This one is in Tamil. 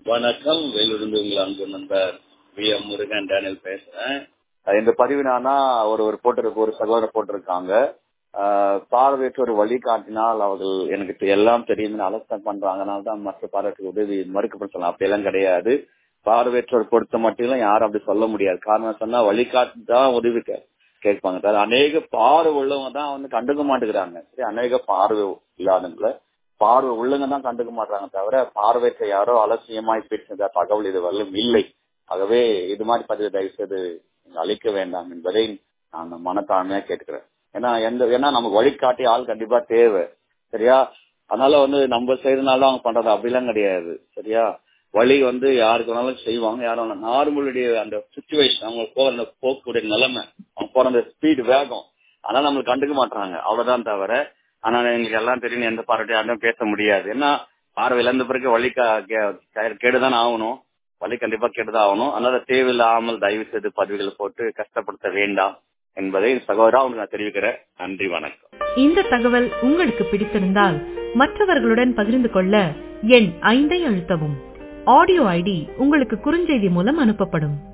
வணக்கம் வேலூரிலிருந்து உங்கள் அன்பு நண்பர் வி எம் முருகன் டேனியல் பேசுறேன் இந்த பதிவு நானா ஒரு ஒரு போட்டிருக்கு ஒரு சகோதரர் போட்டிருக்காங்க ஆஹ் பார்வையற்றோர் வழி காட்டினால் அவர்கள் எனக்கு தெ- எல்லாம் தெரியும் அலசம் பண்றாங்கனால தான் மற்ற பார்வையற்ற உதவி மறுக்கப்படுத்தலாம் அப்படி எல்லாம் கிடையாது பார்வையற்றோர் பொறுத்த மட்டும் யாரும் அப்படி சொல்ல முடியாது காரணம் சொன்னா வழிகாட்டி தான் உதவி கே- கேட்பாங்க தவிர அநேக பார்வை உள்ளவங்க தான் வந்து கண்டுக்க மாட்டேங்கிறாங்க சரி அநேக பார்வை இல்லாதவங்கள பார்வை உள்ளவங்க தான் கண்டுக்க மாட்டாங்க தவிர பார்வையற்ற யாரோ அலட்சியமாய் பேசின தகவல் இது வரலும் இல்லை ஆகவே இது மாதிரி பதிவு தயவு செய்து நீங்க அழிக்க வேண்டாம் என்பதை நான் மனத்தாழ்மையா கேட்கிறேன் ஏன்னா எந்த ஏன்னா நமக்கு வழிகாட்டி ஆள் கண்டிப்பா தேவை சரியா அதனால வந்து நம்ம செய்யறதுனால அவங்க பண்றது அப்படிலாம் கிடையாது சரியா வழி வந்து யாருக்கு வேணாலும் செய்வாங்க யாரும் நார்மலுடைய அந்த சுச்சுவேஷன் அவங்க போற அந்த போக்குடைய நிலைமை அவங்க போற அந்த ஸ்பீடு வேகம் அதனால நம்மளுக்கு கண்டுக்க மாட்டாங்க அவ்வளவுதான் தவிர ஆனா எங்களுக்கு எல்லாம் தெரியும் எந்த பார்வையும் யாரும் பேச முடியாது ஏன்னா பார்வை இழந்த பிறகு வழி கா- கே- கேடுதான் ஆகணும் வழி கண்டிப்பா கேட்டுதான் ஆகணும் அதனால தேவையில்லாமல் தயவு செய்து பதிவுகளை போட்டு கஷ்டப்படுத்த வேண்டாம் என்பதை சகோதரா உங்களுக்கு நான் தெரிவிக்கிறேன் நன்றி வணக்கம் இந்த தகவல் உங்களுக்கு பிடித்திருந்தால் மற்றவர்களுடன் பகிர்ந்து கொள்ள எண் ஐந்தை அழுத்தவும் ஆடியோ ஐடி உங்களுக்கு குறுஞ்செய்தி மூலம் அனுப்பப்படும்